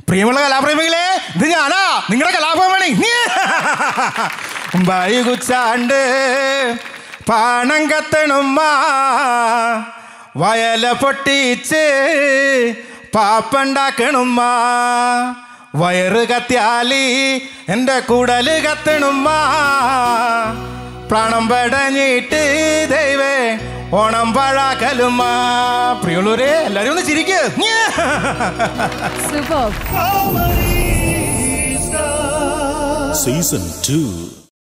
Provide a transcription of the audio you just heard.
പ്രിയമുള്ള കലാപ്രേമികളെ ഇത് ഞാനാ നിങ്ങളുടെ കലാഭവണി വൈകുച്ചാണ്ട് പാണം കത്തണുമ്മ വയല പൊട്ടിച്ച് പാപ്പണ്ടാക്കണുമ്മ വയറ് കത്തിയാലി എൻ്റെ കുടല് കത്തണുമ്മ പ്രാണം പടഞ്ഞിട്ട് ദൈവേ ഓണം പഴാക്കലുമ്മ പ്രിയുള്ളൂരെ എല്ലാരും ഒന്ന് ചിരിക്ക് സൂപ്പർ Season 2